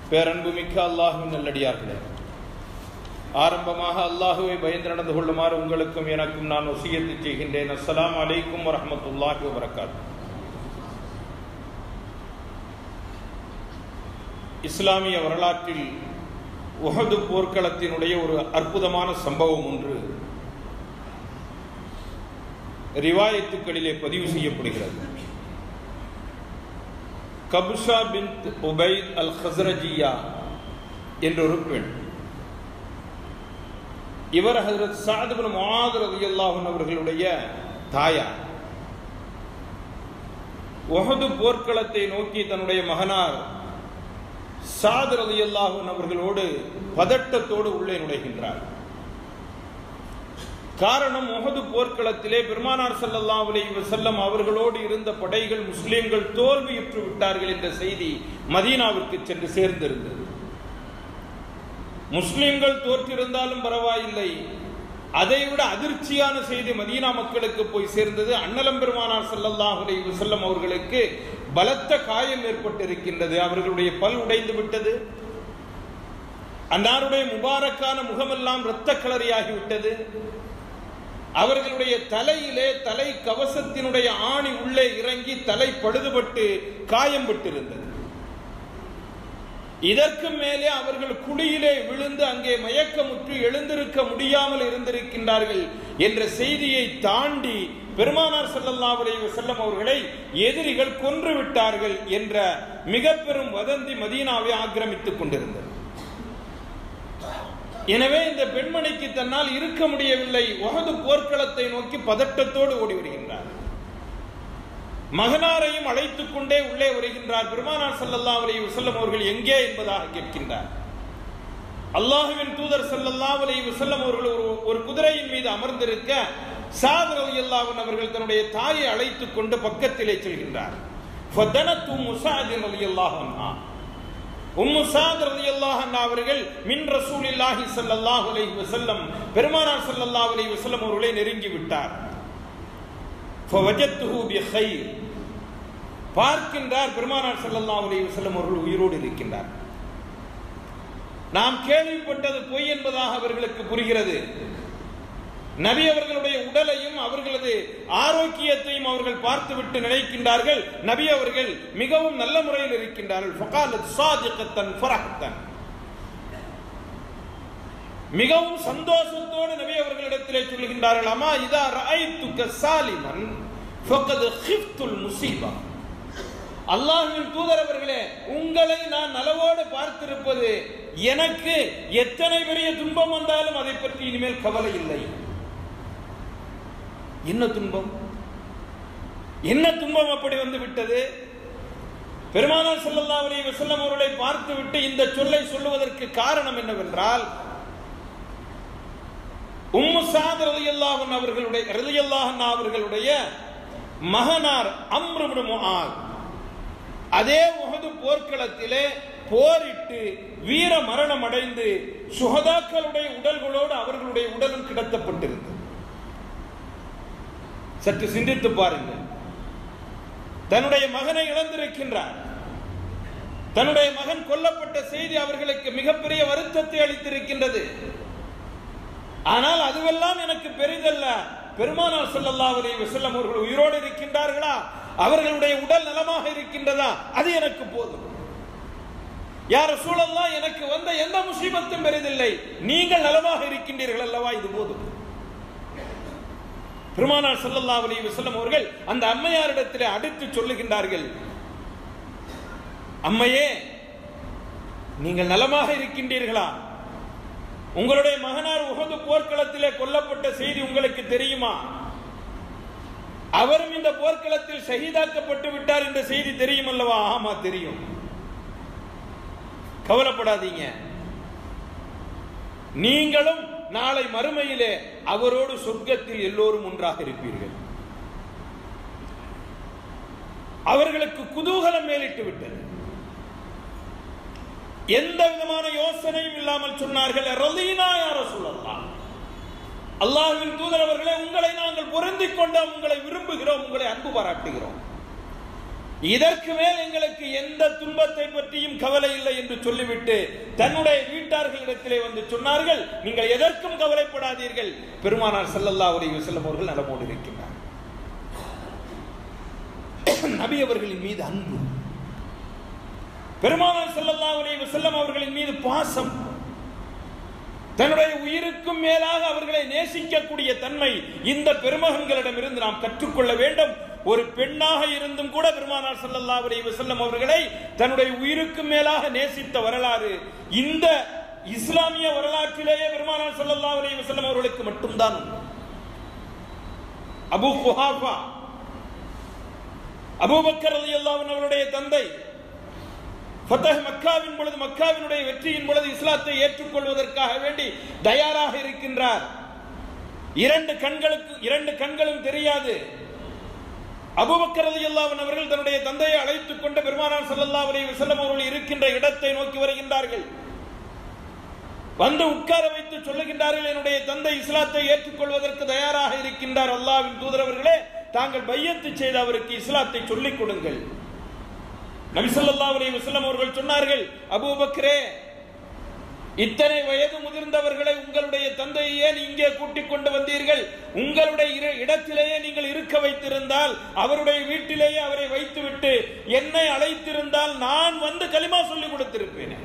பேரன்புமிக்க அல்லாஹுவின் நல்லடியார்களே ஆரம்பமாக அல்லாஹுவை பயந்து நடந்து கொள்ளுமாறு உங்களுக்கும் எனக்கும் நான் வசியத்து செய்கின்றேன் அஸ்ஸலாமு அலைக்கும் வரஹ்மத்துல்லாஹி வபரகாத் இஸ்லாமிய வரலாற்றில் உஹது போர்க்களத்தினுடைய ஒரு அற்புதமான சம்பவம் ஒன்று ரிவாயத்துக்களிலே பதிவு செய்யப்படுகிறது கபுஷா பின் உபைத் அல் ஹசரஜியா என்ற ஒரு பெண் இவர் ஹசரத் சாதுபின் முஆத் ரலியல்லாஹு அவர்களுடைய தாயார் உஹது போர்க்களத்தை நோக்கி தன்னுடைய மகனார் சாத் ரலியல்லாஹு அவர்களோடு பதட்டத்தோடு உள்ளே நுழைகின்றார் காரணம் உஹது போர்க்களத்திலே பெருமானார் ஸல்லல்லாஹு அலைஹி வஸல்லம் அவர்களோடு இருந்த படைகள் முஸ்லிம்கள் தோல்வியுற்று விட்டார்கள் என்ற செய்தி மதீனாவிற்கு சென்று சேர்ந்திருந்தது முஸ்லிம்கள் தோற்றிருந்தாலும் பரவாயில்லை அதைவிட அதிர்ச்சியான செய்தி மதீனா மக்களுக்கு போய் சேர்ந்தது அன்னலம் பெருமானார் ஸல்லல்லாஹு அலைஹி வஸல்லம் அவர்களுக்கு பலத்த காயம் ஏற்பட்டிருக்கின்றது அவர்களுடைய பல் உடைந்து விட்டது அன்னாருடைய முபாரக்கான முகமெல்லாம் இரத்த கலரியாகிவிட்டது அவர்களுடைய தலையிலே தலை கவசத்தினுடைய ஆணி உள்ளே இறங்கி தலை பழுதுபட்டு காயம் பட்டிருந்தது இதற்கு மேலே அவர்கள் குழியிலே விழுந்து அங்கே மயக்கமுற்று எழுந்திருக்க முடியாமல் இருந்திருக்கின்றார்கள் என்ற செய்தியை தாண்டி பெருமானார் ஸல்லல்லாஹு அலைஹி வஸல்லம் அவர்களை எதிரிகள் கொன்று விட்டார்கள் என்ற மிக பெரும் வதந்தி மதீனாவை ஆக்கிரமித்துக் கொண்டிருந்தது எனவே இந்த பெண்மணிக்கு தன்னால் இருக்க முடியவில்லை உகது போர்க்களத்தை நோக்கி பதட்டத்தோடு ஓடி வருகின்றார் மகனாரையும் அழைத்துக் கொண்டே உள்ளே வருகின்றார் பெருமானார் ஸல்லல்லாஹு அலைஹி வஸல்லம் அவர்கள் எங்கே என்பதாக கேட்கின்றார் அல்லாஹுவின் தூதர் ஸல்லல்லாஹு அலைஹி வஸல்லம் அவர்கள் ஒரு ஒரு குதிரையின் மீது அமர்ந்திருக்க சாத் ரலியல்லாஹு அவர்கள் தன்னுடைய தாயை அழைத்துக் கொண்டு பக்கத்திலே செல்கின்றார் ஃபதனத்து முசாத் ரலியல்லாஹு அன்ஹா உம்மு சாத் ரலியல்லாஹு அன்ஹா அவர்கள் மின் ரசூலில்லாஹி ஸல்லல்லாஹு அலைஹி வஸல்லம் பெருமானார் ஸல்லல்லாஹு அலைஹி வஸல்லம் அவர்களை நெருங்கி விட்டார் ஃபவஜத்துஹு பிகைர் பார்க்கின்றார் பெருமானார் ஸல்லல்லாஹு அலைஹி வஸல்லம் அவர்கள் உயிரோடு இருக்கின்றார் நாம் கேள்விப்பட்டது பொய் என்பதாக அவர்களுக்கு புரிகிறது நபி அவர்களுடைய உடலையும் அவர்களது ஆரோக்கியத்தையும் அவர்கள் பார்த்துவிட்டு நினைக்கின்றார்கள் நபி அவர்கள் மிகவும் நல்ல முறையில் இருக்கின்றார்கள் ஃபகாலத் சாதிகத்தன் ஃபரஹத்தன் மிகவும் சந்தோஷத்தோடு நபி அவர்களிடத்திலே சொல்கின்றார்கள் அம்மா இதா ரஐத்துக சாலிமன் ஃபகத் ஹிஃப்துல் முசீபா அல்லாஹ்வின் தூதர் அவர்களே உங்களை நான் நலவோடு பார்த்திருப்பது எனக்கு எத்தனை பெரிய துன்பம் வந்தாலும் அதை பற்றி இனிமேல் கவலை இல்லை என்ன துன்பம் என்ன துன்பம் அப்படி வந்து விட்டது பெருமானார் ஸல்லல்லாஹு அலைஹி வஸல்லம் அவர்களை பார்த்துவிட்டு இந்த சொல்லை சொல்லுவதற்கு காரணம் என்னவென்றால் உம்மு சாத் ரலியல்லாஹு அன்ஹா அவர்களுடைய ரலியல்லாஹு அன்ஹா அவர்களுடைய மகனார் அம்ர் இப்னு முஆத் அதே உஹது போர்க்களத்திலே போரிட்டு வீர மரணம் அடைந்து சுகதாக்களுடைய உடல்களோடு அவர்களுடைய உடலும் கிடத்தப்பட்டிருந்தது சற்று சிந்தித்து பாருங்கள் தன்னுடைய மகனை இழந்திருக்கின்றார் தன்னுடைய மகன் கொல்லப்பட்ட செய்தி அவர்களுக்கு மிகப்பெரிய வருத்தத்தை அளித்திருக்கின்றது ஆனால் அதுவெல்லாம் எனக்கு பெரிதல்ல பெருமானார் ஸல்லல்லாஹு அலைஹி வஸல்லம் அவர்கள் உயிரோடு இருக்கின்றார்களா அவர்களுடைய உடல் நலமாக இருக்கின்றதா அது எனக்கு போதும் யார் சூழல்லாம் எனக்கு வந்த எந்த முசீபத்தும் பெரிதில்லை நீங்கள் நலமாக இருக்கின்றீர்கள் அல்லவா இது போதும் பெருமானார் ஸல்லல்லாஹு அலைஹி வஸல்லம் அவர்கள் அந்த அம்மையாரிடத்திலே அடுத்து சொல்லுகின்றார்கள் அம்மையே நீங்கள் நலமாக இருக்கின்றீர்களா உங்களுடைய மகனார் உகது போர்க்களத்திலே கொல்லப்பட்ட செய்தி உங்களுக்கு தெரியுமா அவரும் இந்த போர்க்களத்தில் ஷஹீதாக்கப்பட்டு விட்டார் என்ற செய்தி தெரியும் அல்லவா ஆமா தெரியும் கவலைப்படாதீங்க நீங்களும் நாளை மறுமையிலே அவரோடு சொர்க்கத்தில் எல்லோரும் ஒன்றாக இருப்பீர்கள் அவர்களுக்கு குதூகலம் மேலிட்டு விட்டது எந்த விதமான யோசனையும் இல்லாமல் சொன்னார்கள் ரலீனா யார சொல்லலாம் அல்லாஹ்வின் தூதர் அவர்களே உங்களை நாங்கள் பொருந்திக் கொண்டோம் உங்களை விரும்புகிறோம் உங்களை அன்பு பாராட்டுகிறோம் இதற்கு மேல் எங்களுக்கு எந்த துன்பத்தை பற்றியும் கவலை இல்லை என்று சொல்லிவிட்டு தன்னுடைய வீட்டார்களிடத்திலே வந்து சொன்னார்கள் நீங்கள் எதற்கும் கவலைப்படாதீர்கள் பெருமானார் ஸல்லல்லாஹு அலைஹி வஸல்லம் அவர்கள் நலமோடு இருக்கின்றார் நபி அவர்களின் மீது அன்பு பெருமானார் ஸல்லல்லாஹு அலைஹி வஸல்லம் அவர்களின் மீது பாசம் தன்னுடைய உயிருக்கும் மேலாக அவர்களை நேசிக்கக்கூடிய தன்மை இந்த பெருமகன்களிடமிருந்து நாம் கற்றுக்கொள்ள வேண்டும் ஒரு பெண்ணாக இருந்தும் கூட பெருமானார் ஸல்லல்லாஹு அலைஹி வஸல்லம் அவர்களை தன்னுடைய உயிருக்கும் மேலாக நேசித்த வரலாறு இந்த இஸ்லாமிய வரலாற்றிலேயே பெருமானார் ஸல்லல்லாஹு அலைஹி வஸல்லம் அவர்களுக்கு மட்டும்தான் உண்டு. அபூ குஹாஃபா அபூபக்கர் ரலியல்லாஹு அன்ஹு அவருடைய தந்தை ஃபத்தஹ் மக்காவின் பொழுது மக்காவினுடைய வெற்றியின் பொழுது இஸ்லாத்தை ஏற்றுக்கொள்வதற்காக வேண்டி தயாராக இருக்கின்றார் இரண்டு கண்களுக்கு இரண்டு கண்களும் தெரியாது அபூபக்கர் ரலியல்லாஹு அன்ஹு அவர்கள் தன்னுடைய தந்தையை அழைத்துக் கொண்டு பெருமானார் ஸல்லல்லாஹு அலைஹி வஸல்லம் அவர்கள் இருக்கின்ற இடத்தை நோக்கி வருகின்றார்கள் வந்து உட்கார வைத்து சொல்லுகின்றார்கள் என்னுடைய தந்தை இஸ்லாத்தை ஏற்றுக்கொள்வதற்கு தயாராக இருக்கின்றார் அல்லாஹ்வின் தூதரவர்களே தாங்கள் பையத்து செய்து அவருக்கு இஸ்லாத்தை சொல்லிக் கொடுங்கள் நபி ஸல்லல்லாஹு அலைஹி வஸல்லம் அவர்கள் சொன்னார்கள் அபூபக்கரே இத்தனை வயது முதிர்ந்தவர்களை உங்களுடைய தந்தையை ஏன் இங்கே கூட்டிக் கொண்டு வந்தீர்கள் உங்களுடைய இரு- இடத்திலேயே நீங்கள் இருக்க வைத்திருந்தால் அவருடைய வீட்டிலேயே அவரை வைத்துவிட்டு என்னை அழைத்திருந்தால் நான் வந்து கலிமா சொல்லி கொடுத்திருப்பேன்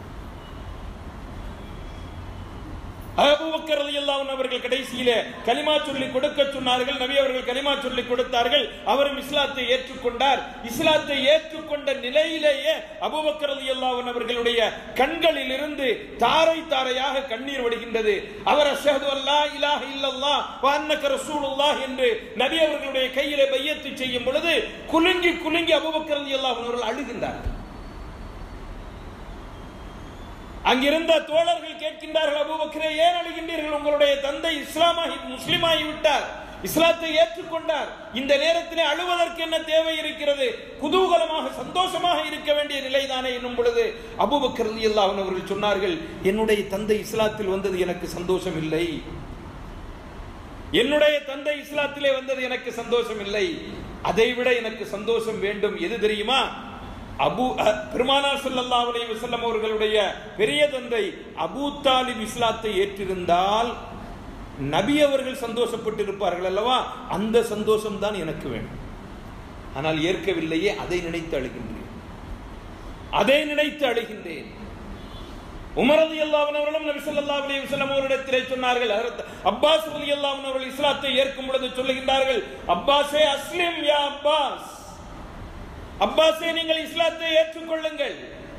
அபூபக்கர் ரலியல்லாஹு அன்ஹு அவர்கள் கடைசியிலே கலிமா சொல்லி கொடுக்க சொன்னார்கள் நபி அவர்கள் கலிமா சொல்லி கொடுத்தார்கள் அவரும் இஸ்லாத்தை ஏற்றுக்கொண்டார் இஸ்லாத்தை ஏற்றுக்கொண்ட நிலையிலேயே அபூபக்கர் ரலியல்லாஹு அன்ஹு அவர்களுடைய கண்களில் இருந்து தாரை தாரையாக கண்ணீர் வடிகின்றது அவர் அஷ்ஹது அல்லா இலாஹ இல்லல்லாஹ் வ அன்னக ரசூலுல்லாஹ் என்று நபி அவர்களுடைய கையிலே பையத்து செய்யும் பொழுது குலுங்கி குலுங்கி அபூபக்கர் ரலியல்லாஹு அன்ஹு அவர்கள் அழுகின்றார்கள் அங்கிருந்த தோழர்கள் கேட்கின்றார்கள் அபூபக்கரே ஏன் அழுகின்றீர்கள் உங்களுடைய தந்தை இஸ்லாமாகி முஸ்லிமாகி விட்டார் இஸ்லாத்தை ஏற்றுக்கொண்டார் இந்த நேரத்திலே அழுவதற்கு என்ன தேவை இருக்கிறது குதூகலமாக சந்தோஷமாக இருக்க வேண்டிய நிலைதானே என்னும் பொழுது அபூபக்கர் ரலியல்லாஹு அன்ஹு அவர்கள் சொன்னார்கள் என்னுடைய தந்தை இஸ்லாத்தில் வந்தது எனக்கு சந்தோஷம் இல்லை என்னுடைய தந்தை இஸ்லாத்திலே வந்தது எனக்கு சந்தோஷம் இல்லை அதைவிட எனக்கு சந்தோஷம் வேண்டும் எது தெரியுமா அபு அஹ், பெருமானார் ஸல்லல்லாஹு அலைஹி வஸல்லம் அவர்களுடைய பெரிய தந்தை அபூ தாலிப் இஸ்லாத்தை ஏற்றிருந்தால் நபி அவர்கள் சந்தோஷப்பட்டு இருப்பார்கள் அல்லவா அந்த சந்தோஷம் தான் எனக்கு வேண்டும் ஆனால் ஏற்கவில்லையே அதை நினைத்து அழுகின்றேன் அதை நினைத்து அழுகின்றேன் உமர் ரலியல்லாஹு அன்ஹு அவர்களும் நபி ஸல்லல்லாஹு அலைஹி வஸல்லம் அவரிடத்திலே சொன்னார்கள் ஹஜரத் அப்பாஸ் ரலியல்லாஹு அன்ஹு அவர்கள் இஸ்லாத்தை ஏற்கும் பொழுது சொல்லுகின்றார்கள் அப்பாஸே அஸ்லிம் யா அப்பாஸ் அப்பாஸே நீங்கள் இஸ்லாத்தை ஏற்றுக்கொள்ளுங்கள்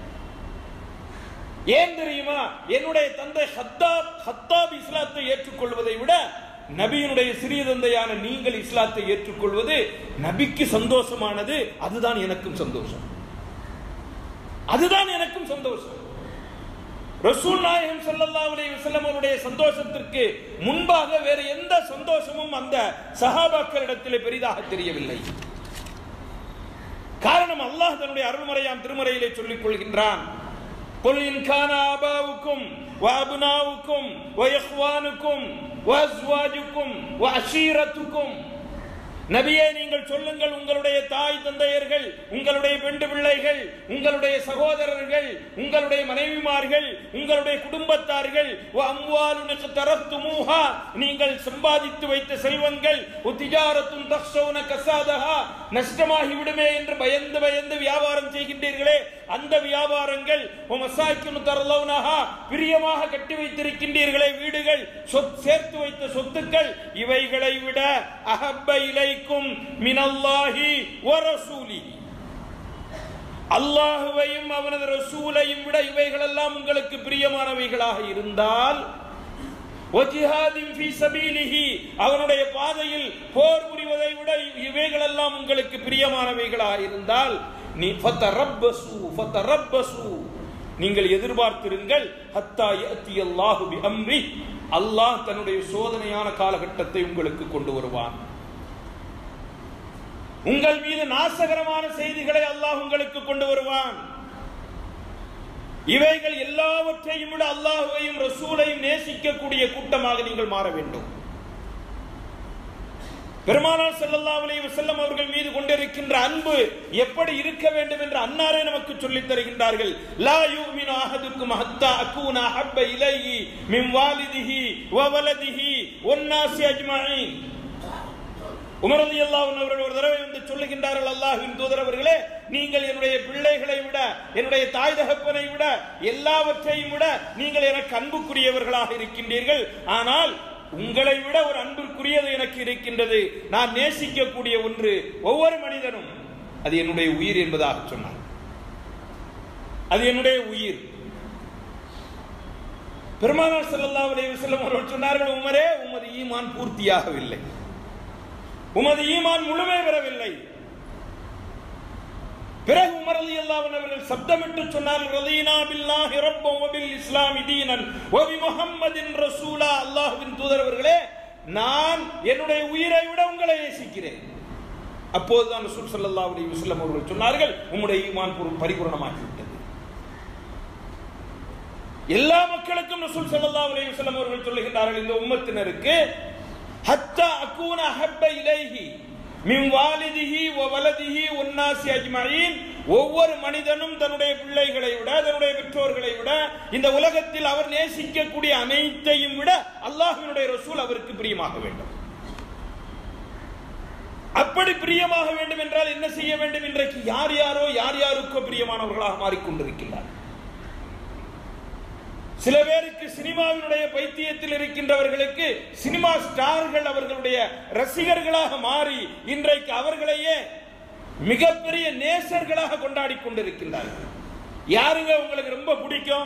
ஏன் தெரியுமா என்னுடைய தந்தை ஹத்தாப் ஹத்தாப் இஸ்லாத்தை ஏற்றுக்கொள்வதை விட நபியினுடைய சிறிய தந்தையான நீங்கள் இஸ்லாத்தை ஏற்றுக்கொள்வது நபிக்கு சந்தோஷமானது அதுதான் எனக்கும் சந்தோஷம் அதுதான் எனக்கும் சந்தோஷம் ரசூல் நாயகம் ஸல்லல்லாஹு அலைஹி வஸல்லம் அவருடைய சந்தோஷத்திற்கு முன்பாக வேறு எந்த சந்தோஷமும் அந்த சஹாபாக்களிடத்திலே பெரிதாக தெரியவில்லை காரணம் அல்லாஹ் தன்னுடைய அருள்மறையாம் திருமறையிலே சொல்லிக் கொள்கின்றான் قل إن كان آباؤكم وأبناؤكم وإخوانكم وأزواجكم وعشيرتكم நபியே நீங்கள் சொல்லுங்கள் உங்களுடைய தாய் தந்தையர்கள் உங்களுடைய பெண்டு பிள்ளைகள் உங்களுடைய சகோதரர்கள் உங்களுடைய மனைவிமார்கள் உங்களுடைய குடும்பத்தார்கள் அம்வாலுனக்கு தரத்துமூஹா நீங்கள் சம்பாதித்து வைத்த செல்வங்கள் உத்திஜாரத்தும் தக்ஷௌன கசாதஹா நஷ்டமாகி விடுமே என்று பயந்து பயந்து வியாபாரம் செய்கின்றீர்களே அந்த வியாபாரங்கள் மசாக்கினு தரலவுனஹா பிரியமாக கட்டி வைத்திருக்கின்றீர்களே வீடுகள் சொத் சேர்த்து வைத்த சொத்துக்கள் இவைகளை விட அஹப்ப இலைக்கும் மினல்லாஹி வரசூலிஹி அல்லாஹுவையும் அவனது ரசூலையும் விட இவைகளெல்லாம் உங்களுக்கு பிரியமானவைகளாக இருந்தால் வஜிஹாதின் ஃபீ சபீலிஹி அவனுடைய பாதையில் போர் புரிவதை விட இவைகளெல்லாம் உங்களுக்கு பிரியமானவைகளாக இருந்தால் நீ ஃபதரப்பசு ஃபதரப்பசு நீங்கள் எதிர்பார்த்திருங்கள் ஹத்தா யஅதி அல்லாஹு பி அம்ரி அல்லாஹ் தன்னுடைய சோதனையான காலகட்டத்தை உங்களுக்கு கொண்டு வருவான் உங்கள் மீது நாசகரமான செய்திகளை அல்லாஹ் உங்களுக்கு கொண்டு வருவான் இவைகள் எல்லாவற்றையும் விட அல்லாஹுவையும் ரசூலையும் நேசிக்கக்கூடிய கூட்டமாக நீங்கள் மாற வேண்டும் பெருமானார் ஸல்லல்லாஹு அலைஹி வஸல்லம் அவர்கள் மீது கொண்டிருக்கின்ற அன்பு எப்படி இருக்க வேண்டும் என்று அன்னாரே நமக்கு சொல்லித் தருகின்றார்கள் லா யூமினு அஹதுக்கும் ஹத்தா அகூன ஹப்ப இலைஹி மின் வாலிதிஹி வ வலதிஹி வன்னாசி அஜ்மஈன் உமர் ரலியல்லாஹு அன்ஹு அவர்கள் ஒரு தடவை வந்து சொல்லுகின்றார்கள் அல்லாஹ்வின் தூதர் அவர்களே நீங்கள் என்னுடைய பிள்ளைகளை விட என்னுடைய தாய் தகப்பனை விட எல்லாவற்றையும் விட நீங்கள் எனக்கு அன்புக்குரியவர்களாக இருக்கின்றீர்கள் ஆனால் உங்களை விட ஒரு அன்பிற்குரியது எனக்கு இருக்கின்றது நான் நேசிக்கக்கூடிய ஒன்று ஒவ்வொரு மனிதனும் அது என்னுடைய உயிர் என்பதாக சொன்னார் அது என்னுடைய உயிர் பெருமானார் ஸல்லல்லாஹு அலைஹி வஸல்லம் அவர்கள் சொன்னார்கள் உமரே உமது ஈமான் பூர்த்தியாகவில்லை உமது ஈமான் முழுமை பெறவில்லை பிறகு உமர் அலி அல்லாஹ் அவர்கள் சப்தமிட்டு சொன்னார்கள் ரலீனா பில்லாஹி ரப்பம் வபில் இஸ்லாமி தீனன் வபி முஹம்மதின் ரசூலா அல்லாஹ்வின் தூதர் அவர்களே நான் என்னுடைய உயிரை விட உங்களை நேசிக்கிறேன் அப்போதுதான் ரசூல் ஸல்லல்லாஹு அலைஹி வஸல்லம் அவர்கள் சொன்னார்கள் உம்முடைய ஈமான் பூர்- பரிபூரணமாகிவிட்டது எல்லா மக்களுக்கும் ரசூல் ஸல்லல்லாஹு அலைஹி வஸல்லம் அவர்கள் சொல்லுகின்றார்கள் இந்த உம்மத்தினருக்கு ஹத்தா அகூன அஹப்ப இலைஹி மின் வாலிதிஹி வ வலதிஹி உன்னாசி அஜ்மஈன் ஒவ்வொரு மனிதனும் தன்னுடைய பிள்ளைகளை விட தன்னுடைய பெற்றோர்களை விட இந்த உலகத்தில் அவர் நேசிக்கக்கூடிய அனைத்தையும் விட அல்லாஹ்வினுடைய ரசூல் அவருக்கு பிரியமாக வேண்டும் அப்படி பிரியமாக வேண்டும் என்றால் என்ன செய்ய வேண்டும் இன்றைக்கு யார் யாரோ யார் யாருக்கோ பிரியமானவர்களாக மாறிக்கொண்டிருக்கின்றார் சில பேருக்கு சினிமாவினுடைய பைத்தியத்தில் இருக்கின்றவர்களுக்கு சினிமா ஸ்டார்கள் அவர்களுடைய ரசிகர்களாக மாறி இன்றைக்கு அவர்களையே மிகப்பெரிய நேசர்களாக கொண்டாடி கொண்டிருக்கின்றார்கள் யாருங்க உங்களுக்கு ரொம்ப பிடிக்கும்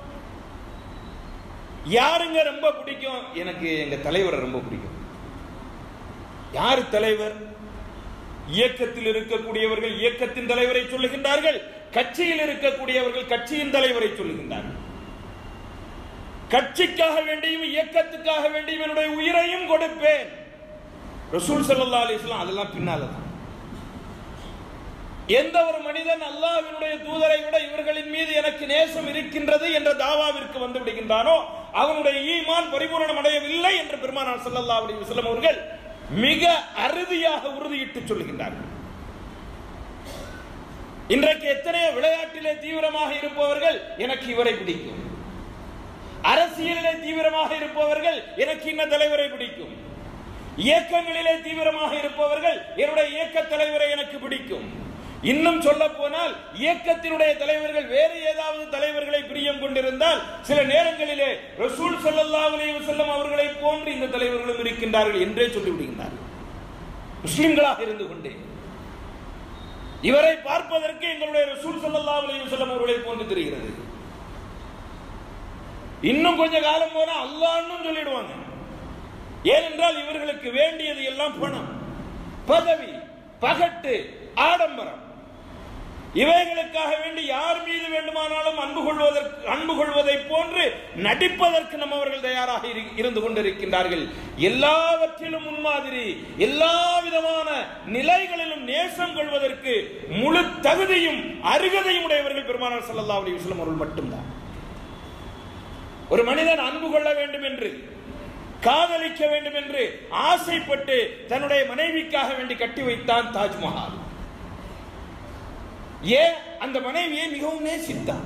யாருங்க ரொம்ப பிடிக்கும் எனக்கு எங்க தலைவரை ரொம்ப பிடிக்கும் யார் தலைவர் இயக்கத்தில் இருக்கக்கூடியவர்கள் இயக்கத்தின் தலைவரை சொல்லுகின்றார்கள் கட்சியில் இருக்கக்கூடியவர்கள் கட்சியின் தலைவரை சொல்லுகின்றார்கள் கட்சிக்காக வேண்டியும் இயக்கத்துக்காக வேண்டியும் என்னுடைய உயிரையும் கொடுப்பேன் ரசூல் ஸல்லல்லாஹு அலைஹி வஸல்லம் அதெல்லாம் பின்னாலதான் எந்த ஒரு மனிதன் அல்லாஹ்வினுடைய தூதரை விட இவர்களின் மீது எனக்கு நேசம் இருக்கின்றது என்ற தாவாவிற்கு வந்து விடுகின்றானோ அவனுடைய ஈமான் பரிபூரணம் அடையவில்லை என்று பெருமானார் ஸல்லல்லாஹு அலைஹி வஸல்லம் அவர்கள் மிக அறுதியாக உறுதியிட்டு சொல்லுகின்றார்கள் இன்றைக்கு எத்தனையோ விளையாட்டிலே தீவிரமாக இருப்பவர்கள் எனக்கு இவரை பிடிக்கும் அரசியலிலே தீவிரமாக இருப்பவர்கள் எனக்கு இன்ன தலைவரை பிடிக்கும் இயக்கங்களிலே தீவிரமாக இருப்பவர்கள் என்னுடைய இயக்க தலைவரை எனக்கு பிடிக்கும் இன்னும் சொல்ல போனால் இயக்கத்தினுடைய தலைவர்கள் வேறு ஏதாவது தலைவர்களை பிரியம் கொண்டிருந்தால் சில நேரங்களிலே ரசூல் ஸல்லல்லாஹு அலைஹி வஸல்லம் அவர்களை போன்று இந்த தலைவர்களும் இருக்கின்றார்கள் என்றே சொல்லிவிடுகின்றார்கள் முஸ்லிம்களாக இருந்து கொண்டே இவரை பார்ப்பதற்கு எங்களுடைய ரசூல் ஸல்லல்லாஹு அலைஹி வஸல்லம் அவர்களை போன்று தெரிகிறது இன்னும் கொஞ்ச காலம் போனா அல்லான்னு சொல்லிடுவாங்க ஏனென்றால் இவர்களுக்கு வேண்டியது எல்லாம் பணம் பதவி பகட்டு ஆடம்பரம் இவைகளுக்காக வேண்டி யார் மீது வேண்டுமானாலும் அன்பு கொள்வதற்கு அன்பு கொள்வதை போன்று நடிப்பதற்கு நம்ம அவர்கள் தயாராக இரு- இருந்து கொண்டிருக்கின்றார்கள் எல்லாவற்றிலும் முன்மாதிரி எல்லா விதமான நிலைகளிலும் நேசம் கொள்வதற்கு முழு தகுதியும் அருகதையும் உடையவர்கள் பெருமானார் ஸல்லல்லாஹு அலைஹி வஸல்லம் அவர்கள் மட்டும்தான் ஒரு மனிதன் அன்பு கொள்ள வேண்டும் என்று காதலிக்க வேண்டும் என்று ஆசைப்பட்டு தன்னுடைய மனைவிக்காக வேண்டி கட்டி வைத்தான் தாஜ்மஹால் ஏன் அந்த மனைவியை மிகவும் நேசித்தான்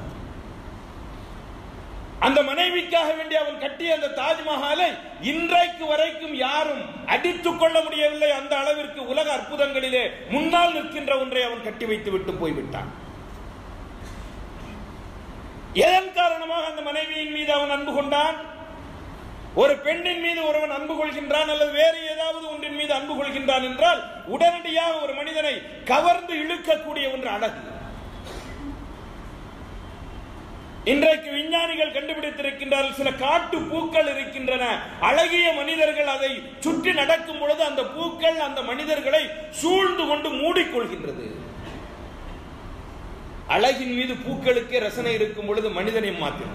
அந்த மனைவிக்காக வேண்டி அவன் கட்டிய அந்த தாஜ்மஹாலை இன்றைக்கு வரைக்கும் யாரும் அடித்துக் கொள்ள முடியவில்லை அந்த அளவிற்கு உலக அற்புதங்களிலே முன்னால் நிற்கின்ற ஒன்றை அவன் கட்டி வைத்து விட்டு போய்விட்டான் எதன் காரணமாக அந்த மனைவியின் மீது அவன் அன்பு கொண்டான் ஒரு பெண்ணின் மீது ஒருவன் அன்பு கொள்கின்றான் அல்லது வேறு ஏதாவது ஒன்றின் மீது அன்பு கொள்கின்றான் என்றால் உடனடியாக ஒரு மனிதனை கவர்ந்து இழுக்கக்கூடிய ஒன்று அழகு இன்றைக்கு விஞ்ஞானிகள் கண்டுபிடித்திருக்கின்றார்கள் சில காட்டு பூக்கள் இருக்கின்றன அழகிய மனிதர்கள் அதை சுற்றி நடக்கும் பொழுது அந்த பூக்கள் அந்த மனிதர்களை சூழ்ந்து கொண்டு மூடிக்கொள்கின்றது அழகின் மீது பூக்களுக்கே ரசனை இருக்கும் பொழுது மனிதனை மாத்திரம்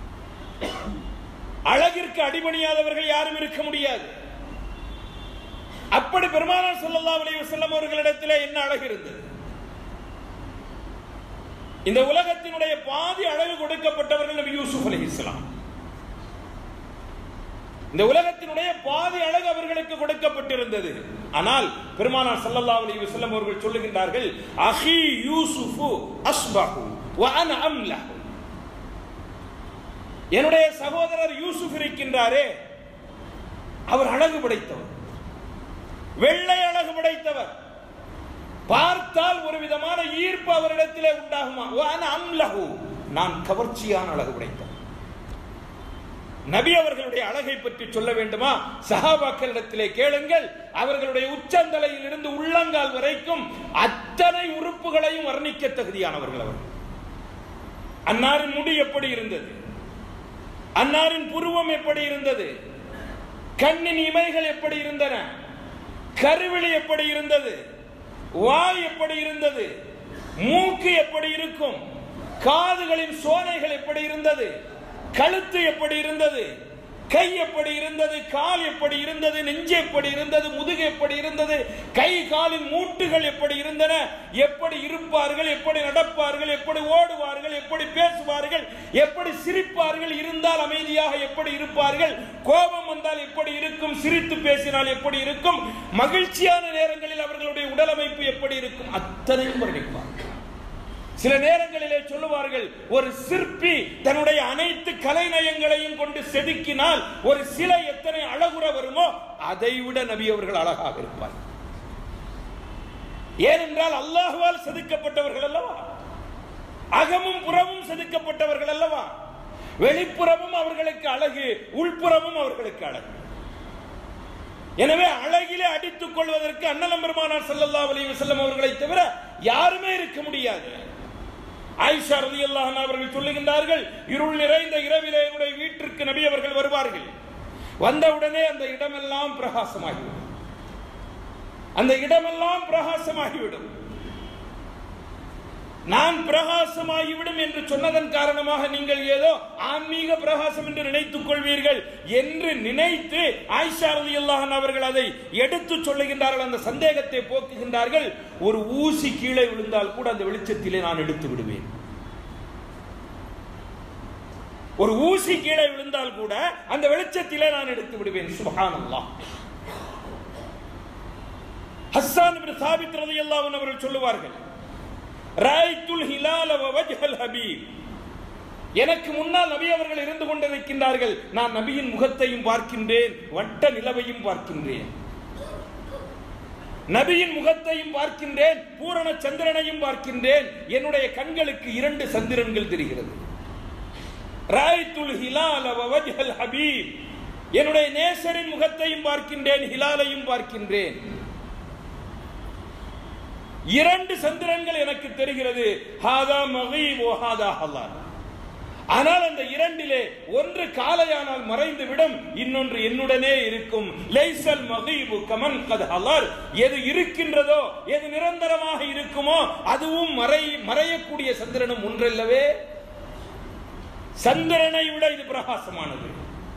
அழகிற்கு அடிபணியாதவர்கள் யாரும் இருக்க முடியாது அப்படி பெருமானார் ஸல்லல்லாஹு அலைஹி வஸல்லம் அவர்களிடத்திலே என்ன அழகு இருந்தது இந்த உலகத்தினுடைய பாதி அழகு கொடுக்கப்பட்டவர்கள் நபி யூசுப் அலைஹிஸ்ஸலாம் இந்த உலகத்தினுடைய பாதி அழகு அவர்களுக்கு கொடுக்கப்பட்டிருந்தது ஆனால் பெருமானார் ஸல்லல்லாஹு அலைஹி வஸல்லம் அவர்கள் சொல்லுகின்றார்கள் அஹி யூசுஃபு அஸ்பஹு வ அன அம்லஹு என்னுடைய சகோதரர் யூசுப் இருக்கின்றாரே அவர் அழகு படைத்தவர் வெள்ளை அழகு படைத்தவர் பார்த்தால் ஒரு விதமான ஈர்ப்பு அவரிடத்திலே உண்டாகுமா வ அன அம்லஹு நான் கவர்ச்சியான அழகு படைத்தவர் நபி அவர்களுடைய அழகை பற்றி சொல்ல வேண்டுமா சஹாபாக்களிடத்திலே கேளுங்கள் அவர்களுடைய உச்சந்தலையில் இருந்து உள்ளங்கால் வரைக்கும் அத்தனை உறுப்புகளையும் வர்ணிக்க தகுதியானவர்கள் அவர் அன்னாரின் முடி எப்படி இருந்தது அன்னாரின் புருவம் எப்படி இருந்தது கண்ணின் இமைகள் எப்படி இருந்தன கருவிழி எப்படி இருந்தது வாய் எப்படி இருந்தது மூக்கு எப்படி இருக்கும் காதுகளின் சோனைகள் எப்படி இருந்தது கழுத்து எப்படி இருந்தது கை எப்படி இருந்தது கால் எப்படி இருந்தது நெஞ்சு எப்படி இருந்தது முதுகு எப்படி இருந்தது கை காலின் மூட்டுகள் எப்படி இருந்தன எப்படி இருப்பார்கள் எப்படி நடப்பார்கள் எப்படி ஓடுவார்கள் எப்படி பேசுவார்கள் எப்படி சிரிப்பார்கள் இருந்தால் அமைதியாக எப்படி இருப்பார்கள் கோபம் வந்தால் எப்படி இருக்கும் சிரித்து பேசினால் எப்படி இருக்கும் மகிழ்ச்சியான நேரங்களில் அவர்களுடைய உடல் அமைப்பு எப்படி இருக்கும் அத்தனையும் வர்ணிப்பார்கள் சில நேரங்களிலே சொல்லுவார்கள் ஒரு சிற்பி தன்னுடைய அனைத்து கலைநயங்களையும் கொண்டு செதுக்கினால் ஒரு சிலை எத்தனை அழகுற வருமோ அதை விட நபி அவர்கள் அழகாக இருப்பார் ஏனென்றால் அல்லாஹுவால் செதுக்கப்பட்டவர்கள் அல்லவா அகமும் புறமும் செதுக்கப்பட்டவர்கள் அல்லவா வெளிப்புறமும் அவர்களுக்கு அழகு உள்புறமும் அவர்களுக்கு அழகு எனவே அழகிலே அடித்துக் கொள்வதற்கு அண்ணலம் பெருமானார் ஸல்லல்லாஹு அலைஹி வஸல்லம் அவர்களை தவிர யாருமே இருக்க முடியாது ஆயிஷா ரலியல்லாஹு அன்ஹா அவர்கள் சொல்லுகின்றார்கள் இருள் நிறைந்த இரவிலே என்னுடைய வீட்டிற்கு நபி அவர்கள் வருவார்கள் வந்தவுடனே அந்த இடமெல்லாம் பிரகாசமாகிவிடும் அந்த இடமெல்லாம் பிரகாசமாகிவிடும் நான் பிரகாசமாகிவிடும் என்று சொன்னதன் காரணமாக நீங்கள் ஏதோ ஆன்மீக பிரகாசம் என்று நினைத்துக் கொள்வீர்கள் என்று நினைத்து ஆயிஷா ரலியல்லாஹு அன்ஹா அவர்கள் அதை எடுத்து சொல்லுகின்றார்கள் அந்த சந்தேகத்தை போக்குகின்றார்கள் ஒரு ஊசி கீழே விழுந்தால் கூட அந்த வெளிச்சத்திலே நான் எடுத்து விடுவேன் ஒரு ஊசி கீழே விழுந்தால் கூட அந்த வெளிச்சத்திலே நான் எடுத்து விடுவேன் சுபஹானல்லாஹ் ஹஸ்ஸான் இப்னு சாபித் ரலியல்லாஹு அன்ஹு அவர்கள் சொல்லுவார்கள் ராய்த்துல் ஹிலால வ வஜ்ஹல் ஹபீப் எனக்கு முன்னால் நபி அவர்கள் இருந்து கொண்டிருக்கின்றார்கள் நான் நபியின் முகத்தையும் பார்க்கின்றேன் வட்ட நிலவையும் பார்க்கின்றேன் நபியின் முகத்தையும் பார்க்கின்றேன் பூரண சந்திரனையும் பார்க்கின்றேன் என்னுடைய கண்களுக்கு இரண்டு சந்திரன்கள் தெரிகிறது ராய்த்துல் ஹிலால வ வஜ்ஹல் ஹபீப் என்னுடைய நேசரின் முகத்தையும் பார்க்கின்றேன் ஹிலாலையும் பார்க்கின்றேன் இரண்டு சந்திரன்கள் எனக்கு தெரிகிறது ஹாதா மகீப் ஓ ஹாதா ஹலால் ஆனால் அந்த இரண்டிலே ஒன்று காலையானால் மறைந்து விடும் இன்னொன்று என்னுடனே இருக்கும் லைசல் மகீபு கமன் கத் ஹலால் எது இருக்கின்றதோ எது நிரந்தரமாக இருக்குமோ அதுவும் மறை மறையக்கூடிய சந்திரனும் ஒன்றல்லவே சந்திரனை விட இது பிரகாசமானது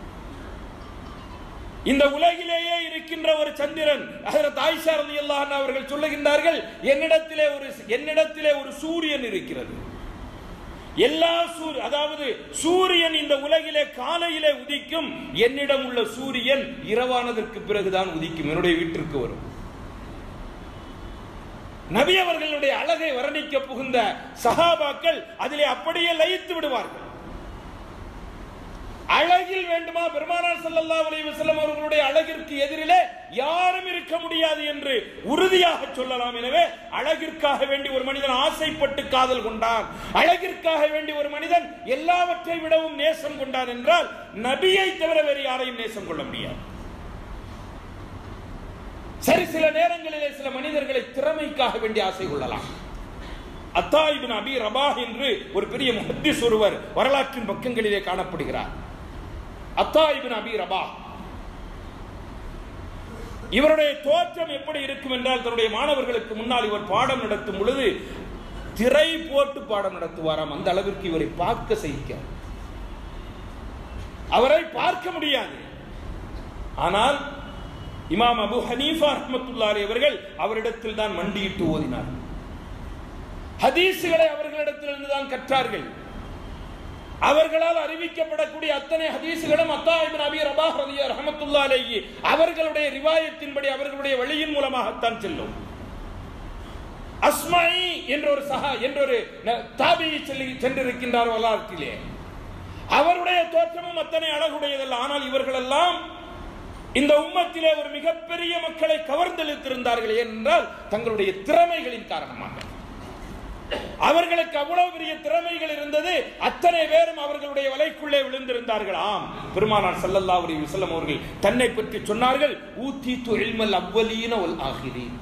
இந்த உலகிலேயே இருக்கின்ற ஒரு சந்திரன் ஹஜரத் ஆயிஷா ரலியல்லாஹு அன்ஹா அவர்கள் சொல்லுகின்றார்கள் என்னிடத்திலே ஒரு என்னிடத்திலே ஒரு சூரியன் இருக்கிறது எல்லா சூரிய அதாவது சூரியன் இந்த உலகிலே காலையிலே உதிக்கும் என்னிடம் உள்ள சூரியன் இரவானதற்கு பிறகுதான் உதிக்கும் என்னுடைய வீட்டிற்கு வரும் நபி அவர்களுடைய அழகை வர்ணிக்க புகுந்த சஹாபாக்கள் அதிலே அப்படியே லயித்து விடுவார்கள் அழகில் வேண்டுமா பெருமானார் ஸல்லல்லாஹு அலைஹி வஸல்லம் அவர்களுடைய அழகிற்கு எதிரிலே யாரும் இருக்க முடியாது என்று உறுதியாக சொல்லலாம் எனவே அழகிற்காக வேண்டி ஒரு மனிதன் ஆசைப்பட்டு காதல் கொண்டான் அழகிற்காக வேண்டி ஒரு மனிதன் எல்லாவற்றை விடவும் நேசம் கொண்டான் என்றால் நபியை தவிர வேறு யாரையும் நேசம் கொள்ள முடியாது சரி சில நேரங்களிலே சில மனிதர்களை திறமைக்காக வேண்டி ஆசை கொள்ளலாம் அத்தா இப்னு அபி ரபாஹ் என்று ஒரு பெரிய முஹத்திஸ் ஒருவர் வரலாற்றின் பக்கங்களிலே காணப்படுகிறார் அத்தா இப்னு அபி ரபாஹ் இவருடைய தோற்றம் எப்படி இருக்கும் என்றால் தன்னுடைய மாணவர்களுக்கு முன்னால் இவர் பாடம் நடத்தும் பொழுது திரை போட்டு பாடம் நடத்துவாராம் அந்த அளவிற்கு இவரை பார்க்க சகிக்க அவரை பார்க்க முடியாது ஆனால் இமாம் அபு ஹனீஃபா ரஹ்மத்துல்லாஹி அவர்கள் அவரிடத்தில் தான் மண்டியிட்டு ஓதினார் ஹதீசுகளை அவர்களிடத்திலிருந்து தான் கற்றார்கள் அவர்களால் அறிவிக்கப்படக்கூடிய அத்தனை ஹதீசுகளும் அத்தா இப்னு அபி ரபாஹ் ரலிய ரஹமத்துல்லாஹி அலைஹி அவர்களுடைய ரிவாயத்தின்படி அவர்களுடைய வழியின் மூலமாகத்தான் செல்லும் அஸ்மாயி என்ற ஒரு சஹா என்ற ஒரு ந- தாபியை சொல்லி சென்றிருக்கின்றார் வரலாற்றிலே அவருடைய தோற்றமும் அத்தனை அழகுடையதல்ல ஆனால் இவர்கள் எல்லாம் இந்த உம்மத்திலே ஒரு மிகப்பெரிய மக்களை கவர்ந்தெழுத்திருந்தார்கள் என்றால் தங்களுடைய திறமைகளின் காரணமாக அவர்களுக்கு அவ்வளவு பெரிய திறமைகள் இருந்தது அத்தனை பேரும் அவர்களுடைய வலைக்குள்ளே விழுந்திருந்தார்கள் ஆம் பெருமானார் ஸல்லல்லாஹு அலைஹி வஸல்லம் அவர்கள் தன்னை பற்றி சொன்னார்கள் ஊத்தீத்து இல்மல் அவ்வலீன வல் ஆகிரீன்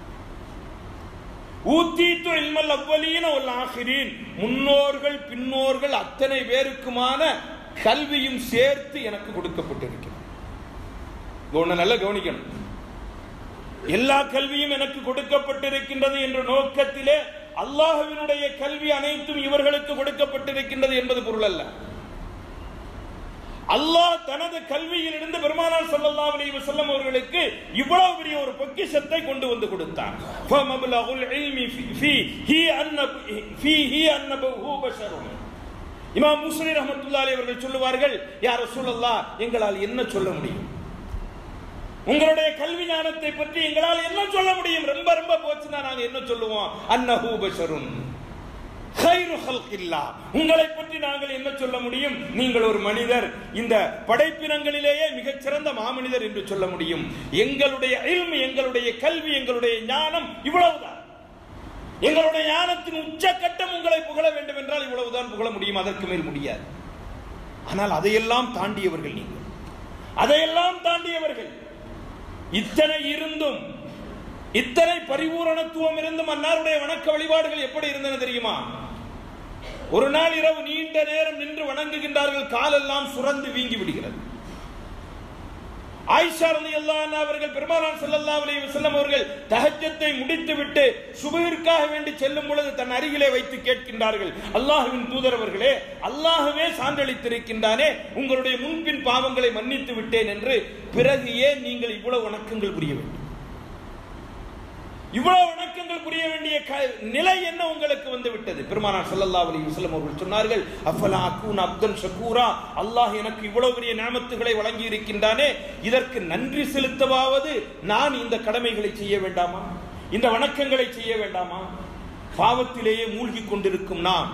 ஊத்தீத்து இல்மல் அவ்வலீன வல் ஆகிரீன் முன்னோர்கள் பின்னோர்கள் அத்தனை பேருக்குமான கல்வியும் சேர்த்து எனக்கு கொடுக்கப்பட்டிருக்கிறது ஒண்ணு நல்லா கவனிக்கணும் எல்லா கல்வியும் எனக்கு கொடுக்கப்பட்டிருக்கின்றது என்ற நோக்கத்திலே அல்லாஹ்வினுடைய கல்வி அனைத்தும் இவர்களுக்கு கொடுக்கப்பட்டிருக்கின்றது என்பது பொருள் அல்ல அல்லாஹ் தனது கல்வியிலிருந்து பெருமானார் ஸல்லல்லாஹு அலைஹி வஸல்லம் அவர்களுக்கு இவ்வளவு பெரிய ஒரு பொக்கிஷத்தை கொண்டு வந்து கொடுத்தார் ஃபமப்லகுல் இல்மி ஃபீ ஹி அன்னபு ஃபீ ஹி அன்னபு பஷருன் இமாம் முஸ்லிம் ரஹ்மத்துல்லாஹி அலைஹி அவர்கள் சொல்லுவார்கள் யா ரசூலல்லாஹ் எங்களால் என்ன சொல்ல முடியும் உங்களுடைய கல்வி ஞானத்தை பற்றி எங்களால் என்ன சொல்ல முடியும் ரொம்ப ரொம்ப போச்சுன்னா நாங்க என்ன சொல்லுவோம் அன்னஹூ பஷருன் خير خلق الله உங்களை பற்றி நாங்கள் என்ன சொல்ல முடியும் நீங்கள் ஒரு மனிதர் இந்த படைப்பினங்களிலேயே மிகச் சிறந்த மாமனிதர் என்று சொல்ல முடியும் எங்களுடைய இல்மு எங்களுடைய கல்வி எங்களுடைய ஞானம் இவ்வளவுதான் எங்களுடைய ஞானத்தின் உச்சக்கட்டம் உங்களை புகழ வேண்டும் என்றால் இவ்வளவுதான் புகழ முடியும் அதற்கு மேல் முடியாது ஆனால் அதையெல்லாம் தாண்டியவர்கள் நீங்கள் அதையெல்லாம் தாண்டியவர்கள் இத்தனை இருந்தும் இத்தனை பரிபூரணத்துவம் இருந்தும் அன்னாருடைய வணக்க வழிபாடுகள் எப்படி இருந்தன தெரியுமா ஒரு நாள் இரவு நீண்ட நேரம் நின்று வணங்குகின்றார்கள் காலெல்லாம் சுரந்து வீங்கி விடுகிறது ஆயிஷா ரலியல்லாஹு அன்ஹா அவர்கள் பெருமானார் ஸல்லல்லாஹு அலைஹி வஸல்லம் அவர்கள் தஹஜ்ஜத்தை முடித்துவிட்டு சுபஹிற்காக வேண்டி செல்லும் பொழுது தன் அருகிலே வைத்து கேட்கின்றார்கள் அல்லாஹ்வின் தூதர் அவர்களே அல்லாஹ்வே சான்றளித்திருக்கின்றானே உங்களுடைய முன்பின் பாவங்களை மன்னித்து விட்டேன் என்று பிறகு ஏன் நீங்கள் இவ்வளவு வணக்கங்கள் புரிய வேண்டும் இவ்வளவு வணக்கங்கள் புரிய வேண்டிய க- நிலை என்ன உங்களுக்கு வந்து விட்டது பெருமானார் ஸல்லல்லாஹு அலைஹி வஸல்லம் அவர்கள் சொன்னார்கள் அஃபலா அகூன் அப்தன் ஷகூரா அல்லாஹ் எனக்கு இவ்வளவு பெரிய நியமத்துகளை வழங்கி இருக்கின்றானே இதற்கு நன்றி செலுத்தவாவது நான் இந்த கடமைகளை செய்ய வேண்டாமா இந்த வணக்கங்களை செய்ய வேண்டாமா பாவத்திலேயே மூழ்கி கொண்டிருக்கும் நாம்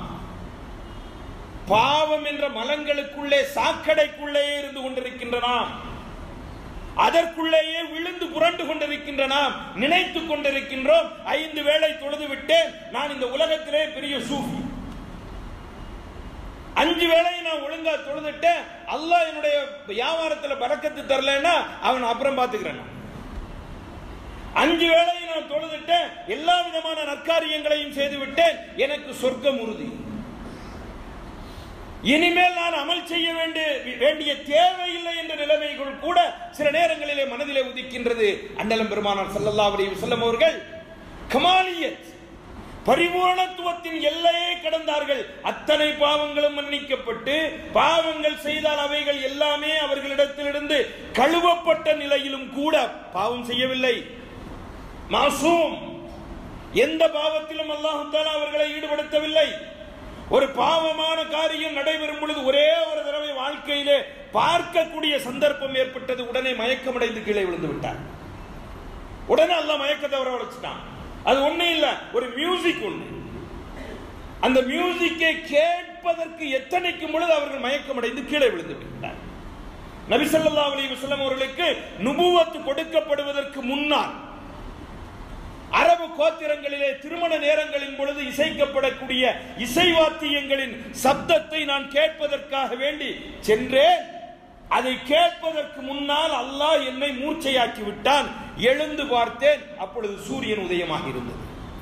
பாவம் என்ற மலங்களுக்குள்ளே சாக்கடைக்குள்ளே இருந்து கொண்டிருக்கின்ற நாம் அதற்குள்ளேயே விழுந்து புரண்டு கொண்டிருக்கின்ற நாம் நினைத்துக் கொண்டிருக்கின்றோம் ஐந்து வேளை தொழுது விட்டேன் நான் இந்த உலகத்திலே பெரிய சூஃபி அஞ்சு வேளையை நான் ஒழுங்கா தொழுதுட்டேன் அல்லாஹ் என்னுடைய வியாபாரத்துல பறக்கத்து தரலைன்னா அவன் அப்புறம் பாத்துக்கிறேன் நான். அஞ்சு வேளையை நான் தொழுதுட்டேன் எல்லா விதமான நற்காரியங்களையும் செய்து விட்டேன் எனக்கு சொர்க்கம் உறுதி இனிமேல் நான் அமல் செய்ய வேண்டிய வேண்டிய தேவையில்லை என்ற நிலைமைகள் கூட சில நேரங்களிலே மனதிலே உதிக்கின்றது அண்ணலம் பெருமானார் ஸல்லல்லாஹு அலைஹி வஸல்லம் அவர்கள் கமாலியத் பரிபூரணத்துவத்தின் எல்லையே கடந்தார்கள் அத்தனை பாவங்களும் மன்னிக்கப்பட்டு பாவங்கள் செய்தால் அவைகள் எல்லாமே அவர்களிடத்திலிருந்து கழுவப்பட்ட நிலையிலும் கூட பாவம் செய்யவில்லை மாசூம் எந்த பாவத்திலும் அல்லாஹு தாலா அவர்களை ஈடுபடுத்தவில்லை ஒரு பாவமான காரியம் நடைபெறும் பொழுது ஒரே ஒரு தடவை வாழ்க்கையிலே பார்க்கக்கூடிய சந்தர்ப்பம் ஏற்பட்டது உடனே மயக்கமடைந்து கீழே விழுந்து விட்டார் உடனே அல்லாஹ் மயக்கத்தை வரவழைச்சிட்டான் அது ஒண்ணு இல்ல ஒரு மியூசிக் ஒண்ணு அந்த மியூசிக்கை கேட்பதற்கு எத்தனைக்கும் பொழுது அவர்கள் மயக்கமடைந்து கீழே விழுந்து விட்டார் நபி ஸல்லல்லாஹு அலைஹி வஸல்லம் அவர்களுக்கு நுபுவத்து கொடுக்கப்படுவதற்கு முன்னால் அரபு கோத்திரங்களிலே திருமண நேரங்களின் பொழுது இசைக்கப்படக்கூடிய இசைவாத்தியங்களின் சப்தத்தை நான் கேட்பதற்காக வேண்டி சென்றேன் அதை கேட்பதற்கு முன்னால் அல்லாஹ் என்னை மூர்ச்சையாக்கி விட்டான் எழுந்து பார்த்தேன் அப்பொழுது சூரியன் உதயமாக இருந்தது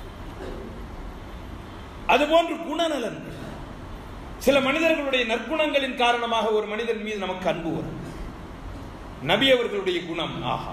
அதுபோன்று குணநலன்கள் சில மனிதர்களுடைய நற்குணங்களின் காரணமாக ஒரு மனிதன் மீது நமக்கு அன்பு வரும் நபி அவர்களுடைய குணம் ஆஹா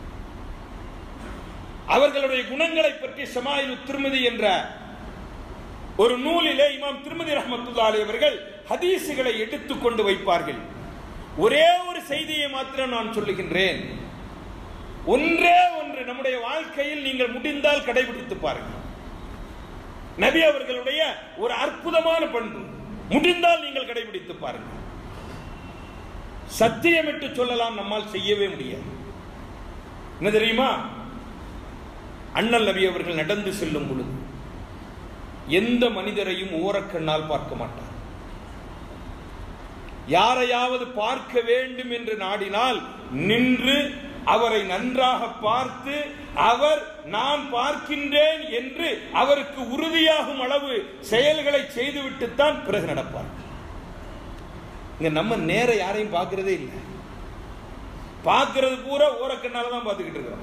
அவர்களுடைய குணங்களை பற்றி ஷமாயிலு திருமதி என்ற ஒரு நூலிலே இமாம் திருமதி ரஹமத்துல்லாலி அவர்கள் ஹதீசுகளை எடுத்துக்கொண்டு வைப்பார்கள் ஒரே ஒரு செய்தியை மாத்திரம் நான் சொல்லுகின்றேன் ஒன்றே ஒன்று நம்முடைய வாழ்க்கையில் நீங்கள் முடிந்தால் கடைபிடித்து பாருங்கள் நபி அவர்களுடைய ஒரு அற்புதமான பண்பு முடிந்தால் நீங்கள் கடைபிடித்து பாருங்கள் சத்தியமிட்டு சொல்லலாம் நம்மால் செய்யவே முடியாது என்ன தெரியுமா அண்ணல் நபி அவர்கள் நடந்து செல்லும் பொழுது எந்த மனிதரையும் ஓரக்கண்ணால் பார்க்க மாட்டார் யாரையாவது பார்க்க வேண்டும் என்று நாடினால் நின்று அவரை நன்றாக பார்த்து அவர் நான் பார்க்கின்றேன் என்று அவருக்கு உறுதியாகும் அளவு செயல்களை செய்துவிட்டுத்தான் பிறகு நடப்பார் இங்க நம்ம நேர யாரையும் பார்க்கிறதே இல்லை பார்க்கிறது பூரா ஓரக்கண்ணால தான் பார்த்துக்கிட்டு இருக்கிறோம்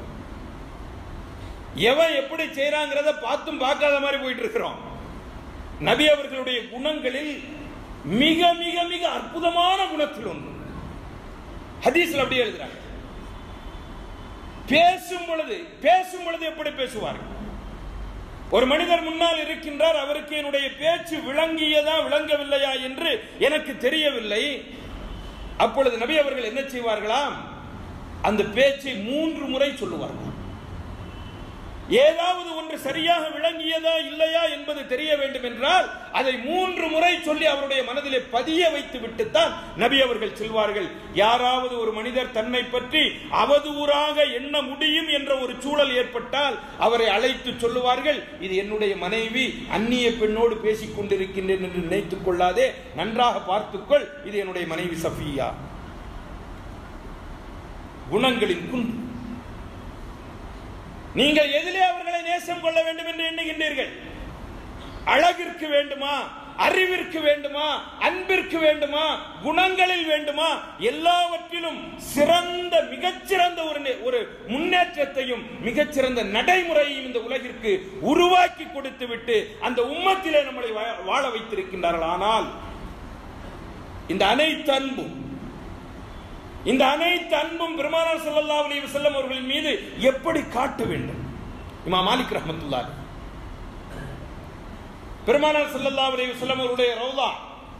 எவன் எப்படி செய்யறாங்கிறத பார்த்தும் பார்க்காத மாதிரி போயிட்டு இருக்கிறோம் நபி அவர்களுடைய குணங்களில் மிக மிக மிக அற்புதமான குணத்தில் ஒன்று ஹதீஸ்ல அப்படியே எழுதுறாங்க பேசும் பொழுது பேசும் பொழுது எப்படி பேசுவார்கள் ஒரு மனிதர் முன்னால் இருக்கின்றார் அவருக்கு என்னுடைய பேச்சு விளங்கியதா விளங்கவில்லையா என்று எனக்கு தெரியவில்லை அப்பொழுது நபி அவர்கள் என்ன செய்வார்களாம் அந்த பேச்சை மூன்று முறை சொல்லுவார்கள் ஏதாவது ஒன்று சரியாக விளங்கியதா இல்லையா என்பது தெரிய வேண்டும் என்றால் அதை மூன்று முறை சொல்லி அவருடைய மனதிலே பதிய வைத்து விட்டுத்தான் நபி அவர்கள் செல்வார்கள் யாராவது ஒரு மனிதர் தன்னை பற்றி அவதூறாக எண்ண முடியும் என்ற ஒரு சூழல் ஏற்பட்டால் அவரை அழைத்து சொல்லுவார்கள் இது என்னுடைய மனைவி அந்நிய பெண்ணோடு பேசிக் கொண்டிருக்கின்றேன் என்று நினைத்துக் கொள்ளாதே நன்றாக பார்த்துக்கொள் இது என்னுடைய மனைவி சஃபியா குணங்களின் குன்று நீங்கள் எதிலே அவர்களை நேசம் கொள்ள வேண்டும் என்று எண்ணுகின்றீர்கள் அழகிற்கு வேண்டுமா அறிவிற்கு வேண்டுமா அன்பிற்கு வேண்டுமா குணங்களில் வேண்டுமா எல்லாவற்றிலும் சிறந்த மிகச்சிறந்த ஒரு நெ- ஒரு முன்னேற்றத்தையும் மிகச்சிறந்த நடைமுறையையும் இந்த உலகிற்கு உருவாக்கி கொடுத்து விட்டு அந்த உம்மத்திலே நம்மளை வா- வாழ வைத்திருக்கின்றார்கள் ஆனால் இந்த அனைத்து அன்பும் இந்த அனைத்து அன்பும் பெருமானார் ஸல்லல்லாஹு அலைஹி வஸல்லம் அவர்களின் மீது எப்படி காட்ட வேண்டும் இமா மாலிக் ரஹ்மத்துல்லாஹி பெருமானார் ஸல்லல்லாஹு அலைஹி வஸல்லம் அவருடைய ரௌலா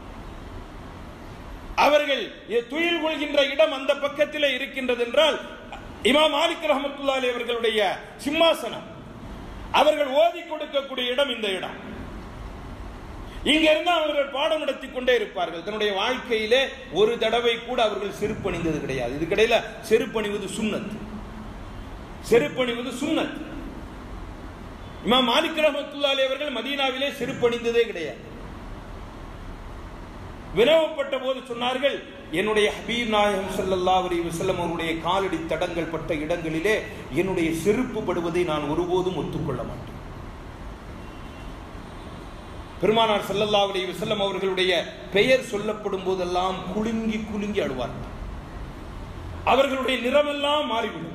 அவர்கள் இ- துயில் கொள்கின்ற இடம் அந்த பக்கத்திலே இருக்கின்றது என்றால் இமாம் மாலிக் ரஹ்மத்துல்லாஹி அவர்களுடைய சிம்மாசனம் அவர்கள் ஓதி கொடுக்கக்கூடிய இடம் இந்த இடம் இங்க இருந்து அவர்கள் பாடம் நடத்தி கொண்டே இருப்பார்கள் தன்னுடைய வாழ்க்கையிலே ஒரு தடவை கூட அவர்கள் செருப்பணிந்தது கிடையாது இதுக்கிடையில செருப்பணிவது சுன்னத் செருப்பணிவது சுன்னத் இமாம் மாலிக் ரஹமத்துல்லாலி அவர்கள் மதீனாவிலே செருப்பணிந்ததே கிடையாது வினவப்பட்ட போது சொன்னார்கள் என்னுடைய ஹபீப் நாயகம் ஸல்லல்லாஹு அலைஹி வஸல்லம் அவருடைய காலடி தடங்கள் பட்ட இடங்களிலே என்னுடைய செருப்பு படுவதை நான் ஒருபோதும் ஒத்துக்கொள்ள மாட்டேன் பெருமானார் ஸல்லல்லாஹு அலைஹி வஸல்லம் அவர்களுடைய பெயர் சொல்லப்படும் போதெல்லாம் குலுங்கி குலுங்கி அழுவார்கள் அவர்களுடைய நிறமெல்லாம் மாறிவிடும்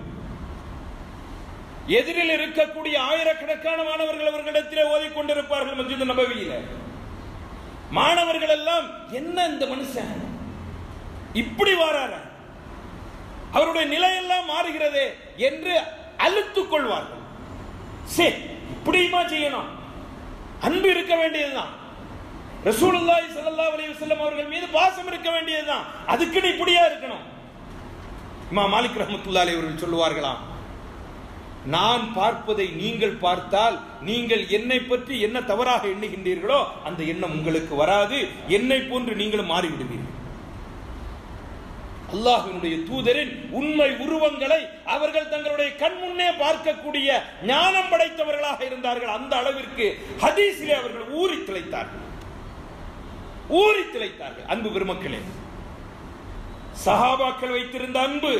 எதிரில் இருக்கக்கூடிய ஆயிரக்கணக்கான மாணவர்கள் அவர்களிடத்திலே ஓதிக்கொண்டிருப்பார்கள் மஸ்ஜித் நபவியில மாணவர்கள் எல்லாம் என்ன இந்த மனுஷன் இப்படி வாரார அவருடைய நிலையெல்லாம் மாறுகிறதே என்று அழுத்துக் கொள்வார்கள் சே இப்படியுமா செய்யணும் அன்பு இருக்க வேண்டியதுதான் ரசூலுல்லாஹி ஸல்லல்லாஹு அலைஹி வஸல்லம் அவர்கள் மீது பாசம் இருக்க வேண்டியதுதான் அதுக்கு நீ இப்படியா இருக்கணும் இமா மாலிக் ரஹ்மத்துல்லாஹி அலைஹி அவர்கள் சொல்லுவார்களாம் நான் பார்ப்பதை நீங்கள் பார்த்தால் நீங்கள் என்னை பற்றி என்ன தவறாக எண்ணுகின்றீர்களோ அந்த எண்ணம் உங்களுக்கு வராது என்னை போன்று நீங்களும் மாறிவிடுவீர்கள் அல்லாஹ்வினுடைய தூதரின் உண்மை உருவங்களை அவர்கள் தங்களுடைய கண் முன்னே பார்க்கக்கூடிய ஞானம் படைத்தவர்களாக இருந்தார்கள் அந்த அளவிற்கு ஹதீஸிலே அவர்கள் ஊறி திளைத்தார்கள் ஊறி திளைத்தார்கள் அன்பு பெருமக்களே சஹாபாக்கள் வைத்திருந்த அன்பு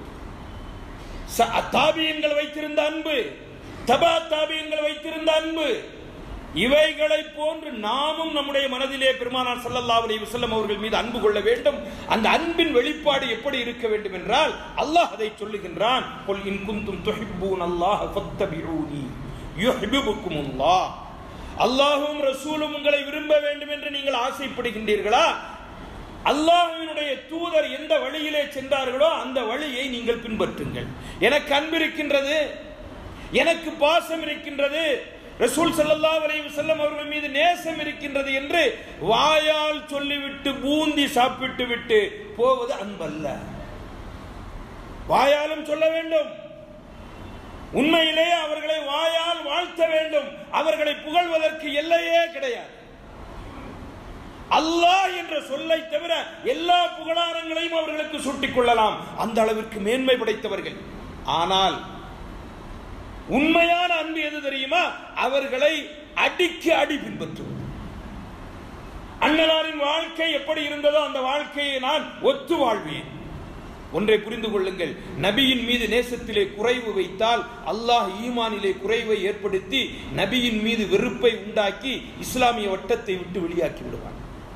ச- தாபியங்கள் வைத்திருந்த அன்பு தபா தாபியங்கள் வைத்திருந்த அன்பு இவைகளை போன்று நாமும் நம்முடைய மனதிலே பெருமானார் ஸல்லல்லாஹு அலைஹி வஸல்லம் அவர்கள் மீது அன்பு கொள்ள வேண்டும் அந்த அன்பின் வெளிப்பாடு எப்படி இருக்க வேண்டும் என்றால் அல்லாஹ் அதை சொல்லுகின்றான் குல் இன் குன்தும் துஹிப்பூன் அல்லாஹ் ஃபத்தபிஊனி யுஹிப்புக்குமுல்லாஹ் அல்லாஹ்வும் ரசூலும் உங்களை விரும்ப வேண்டும் என்று நீங்கள் ஆசைப்படுகின்றீர்களா அல்லாஹ்வினுடைய தூதர் எந்த வழியிலே சென்றார்களோ அந்த வழியை நீங்கள் பின்பற்றுங்கள் எனக்கு அன்பு இருக்கின்றது எனக்கு பாசம் இருக்கின்றது ரசூல் ஸல்லல்லாஹு அலைஹி வஸல்லம் அவர்கள் மீது நேசம் இருக்கின்றது என்று வாயால் சொல்லிவிட்டு பூந்தி சாப்பிட்டு விட்டு போவது அன்பல்ல வாயாலும் சொல்ல வேண்டும் உண்மையிலேயே அவர்களை வாயால் வாழ்த்த வேண்டும் அவர்களை புகழ்வதற்கு எல்லையே கிடையாது அல்லாஹ் என்ற சொல்லை தவிர எல்லா புகழாரங்களையும் அவர்களுக்கு சூட்டிக் கொள்ளலாம் அந்த அளவிற்கு மேன்மை படைத்தவர்கள் ஆனால் உண்மையான அன்பு எது தெரியுமா அவர்களை அடிக்கு அடி பின்பற்றுவது அண்ணலாரின் வாழ்க்கை எப்படி இருந்ததோ அந்த வாழ்க்கையை நான் ஒத்து வாழ்வேன் ஒன்றை புரிந்து கொள்ளுங்கள் நபியின் மீது நேசத்திலே குறைவு வைத்தால் அல்லாஹ் ஈமானிலே குறைவை ஏற்படுத்தி நபியின் மீது வெறுப்பை உண்டாக்கி இஸ்லாமிய வட்டத்தை விட்டு வெளியாக்கி விடுவான்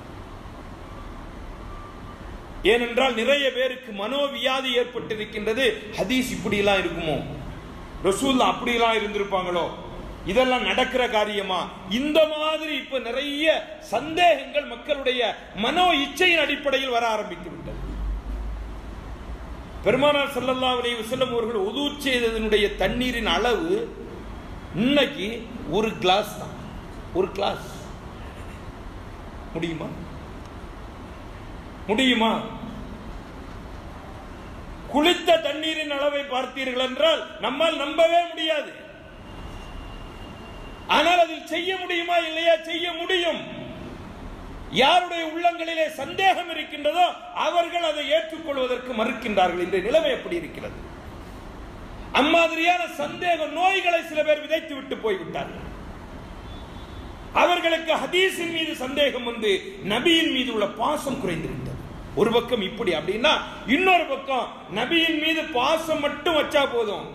ஏனென்றால் நிறைய பேருக்கு மனோவியாதி ஏற்பட்டிருக்கின்றது ஹதீஸ் இப்படியெல்லாம் இருக்குமோ ரசூல்லா அப்படியெல்லாம் இருந்திருப்பாங்களோ இதெல்லாம் நடக்கிற காரியமா இந்த மாதிரி இப்ப நிறைய சந்தேகங்கள் மக்களுடைய மனோ இச்சையின் அடிப்படையில் வர ஆரம்பித்து விட்டது பெருமானார் ஸல்லல்லாஹு அலைஹி வஸல்லம் அவர்கள் உது செய்ததனுடைய தண்ணீரின் அளவு இன்னைக்கு ஒரு கிளாஸ் தான் ஒரு கிளாஸ் முடியுமா முடியுமா குளித்த தண்ணீரின் அளவை பார்த்தீர்கள் என்றால் நம்மால் நம்பவே முடியாது ஆனால் அதில் செய்ய முடியுமா இல்லையா செய்ய முடியும் யாருடைய உள்ளங்களிலே சந்தேகம் இருக்கின்றதோ அவர்கள் அதை ஏற்றுக்கொள்வதற்கு மறுக்கின்றார்கள் இன்றைய நிலைமை எப்படி இருக்கிறது அம்மாதிரியான சந்தேக நோய்களை சில பேர் விதைத்து விட்டு போய்விட்டார்கள் அவர்களுக்கு ஹதீஸின் மீது சந்தேகம் வந்து நபியின் மீது உள்ள பாசம் குறைந்திருந்தது ஒரு பக்கம் இப்படி அப்படின்னா இன்னொரு பக்கம் நபியின் மீது பாசம் மட்டும் வச்சா போதும்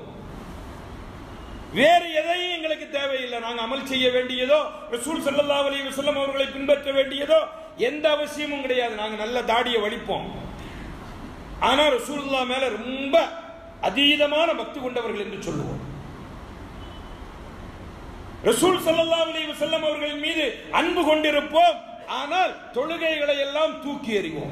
வேறு எதையும் எங்களுக்கு தேவையில்லை நாங்க அமல் செய்ய வேண்டியதோ ரசூல் ஸல்லல்லாஹு அலைஹி வஸல்லம் அவர்களை பின்பற்ற வேண்டியதோ எந்த அவசியமும் கிடையாது நாங்க நல்ல தாடியை வலிப்போம் ஆனா ரசூலுல்லாஹ் மேல ரொம்ப அதீதமான பக்தி கொண்டவர்கள் என்று சொல்லுவோம் ரசூல் ஸல்லல்லாஹு அலைஹி வஸல்லம் அவர்களின் மீது அன்பு கொண்டிருப்போம் ஆனால் தொழுகைகளை எல்லாம் தூக்கி எறிவோம்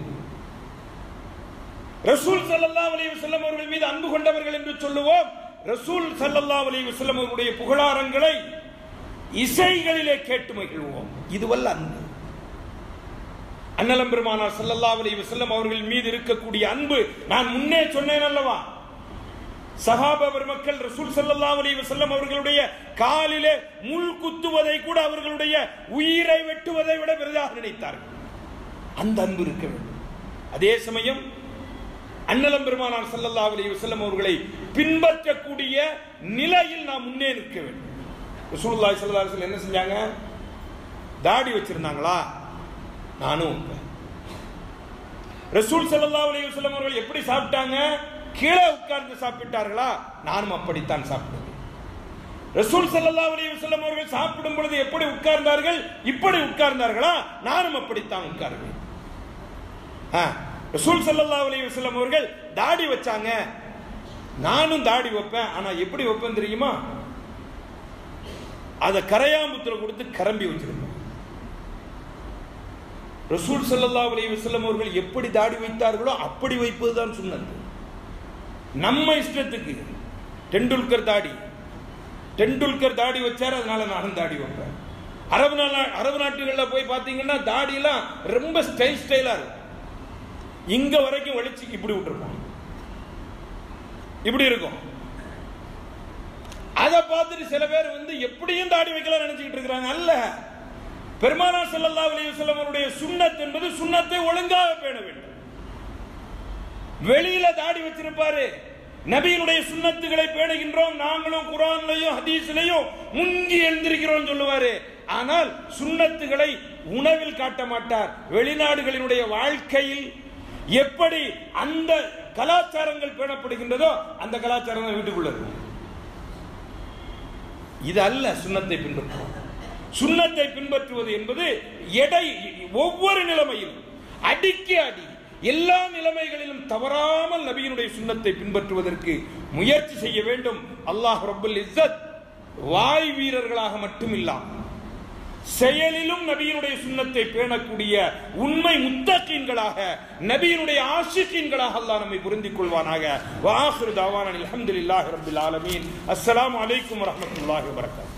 ரசூல் ஸல்லல்லாஹு அலைஹி வஸல்லம் அவர்கள் மீது அன்பு கொண்டவர்கள் என்று சொல்லுவோம் ரசூல் ஸல்லல்லாஹு அலைஹி வஸல்லம் அவருடைய புகழாரங்களை இசைகளிலே கேட்டு மகிழ்வோம் இதுவல்ல அன்பு அண்ணலம் பெருமானார் ஸல்லல்லாஹு அலைஹி வஸல்லம் அவர்கள் மீது இருக்கக்கூடிய அன்பு நான் முன்னே சொன்னேன் அல்லவா சஹாபா பெருமக்கள் ரசூல் ஸல்லல்லாஹு அலைஹி வஸல்லம் அவர்களுடைய காலிலே முள் குத்துவதை கூட அவர்களுடைய உயிரை வெட்டுவதை விட பெரிதாக நினைத்தார்கள் அந்த அன்பு இருக்க வேண்டும் அதே சமயம் அண்ணலம் பெருமானார் ஸல்லல்லாஹு அலைஹி வஸல்லம் அவர்களை பின்பற்றக்கூடிய நிலையில் நாம் முன்னே நிற்க வேண்டும் ரசூலுல்லாஹி ஸல்லல்லாஹு அலைஹி வஸல்லம் என்ன செஞ்சாங்க தாடி வச்சிருந்தாங்களா நானும் வைப்பேன். ரசூல் ஸல்லல்லாஹு அலைஹி வஸல்லம் அவர்கள் எப்படி சாப்பிட்டாங்க கீழே உட்கார்ந்து சாப்பிட்டார்களா நானும் அப்படித்தான் சாப்பிடுவேன் ரசூல் ஸல்லல்லாஹு அலைஹி வஸல்லம் அவர்கள் சாப்பிடும் பொழுது எப்படி உட்கார்ந்தார்கள் இப்படி உட்கார்ந்தார்களா நானும் அப்படித்தான் உட்காருவேன் ஆ, ரசூல் ஸல்லல்லாஹு அலைஹி வஸல்லம் அவர்கள் தாடி வச்சாங்க நானும் தாடி வைப்பேன் ஆனா எப்படி வைப்பேன் தெரியுமா அதை கரையாம்புத்துல கொடுத்து கரம்பி வச்சிருப்பேன் ரசூல் ஸல்லல்லாஹு அலைஹி வஸல்லம் அவர்கள் எப்படி தாடி வைத்தார்களோ அப்படி வைப்பதுதான் சுன்னத்து நம்ம இஷ்டத்துக்கு டெண்டுல்கர் தாடி டெண்டுல்கர் தாடி வச்சார் அதனால நானும் தாடி வைப்பேன் அரபு நாளா அரபு நாட்டுகளில் போய் பார்த்தீங்கன்னா தாடியெல்லாம் ரொம்ப ஸ்டைல் ஸ்டைலா இருக்கும் இங்க வரைக்கும் வலிச்சு இப்படி விட்டுருப்பான் இப்படி இருக்கும் அதை பார்த்துட்டு சில பேர் வந்து எப்படியும் தாடி வைக்கலாம் நினைச்சுக்கிட்டு இருக்கிறாங்க அல்ல பெருமானார் ஸல்லல்லாஹு அலைஹி வஸல்லம் அவருடைய சுன்னத் என்பது சுன்னத்தை ஒழுங்காக பேண வேண்டும் வெளியில தாடி வச்சிருப்பாரு நபியினுடைய சுன்னத்துகளை பேணுகின்றோம் நாங்களும் குரான்லையும் ஹதீஸ்லையும் முங்கி எழுந்திருக்கிறோம் சொல்லுவாரு ஆனால் சுன்னத்துகளை உணவில் காட்ட மாட்டார் வெளிநாடுகளினுடைய வாழ்க்கையில் எப்படி அந்த கலாச்சாரங்கள் பேணப்படுகின்றதோ அந்த கலாச்சாரம் வீட்டுக்குள்ள இருக்கும் இது அல்ல சுன்னத்தை பின்பற்றுவோம் சுன்னத்தை பின்பற்றுவது என்பது எடை ஒவ்வொரு நிலைமையிலும் அடிக்கு அடி எல்லா நிலைமைகளிலும் தவறாமல் நபியினுடைய சுன்னத்தை பின்பற்றுவதற்கு முயற்சி செய்ய வேண்டும் அல்லாஹ் ரப்பல் இஸ்ஸத் வாய் வீரர்களாக மட்டுமில்லாமல் செயலிலும் நபியினுடைய சுன்னத்தை பேணக்கூடிய உண்மை முத்தகீன்களாக நபியினுடைய ஆஷிகீன்களாக அல்லாஹ் நம்மை புரிந்திக் கொள்வானாக வாஹிரு தாவான அல்ஹம்துலில்லாஹி ரப்பில் ஆலமீன் அஸ்ஸலாமு அலைக்கும் வரஹ்மத்துல்லாஹி வபரகாத்துஹு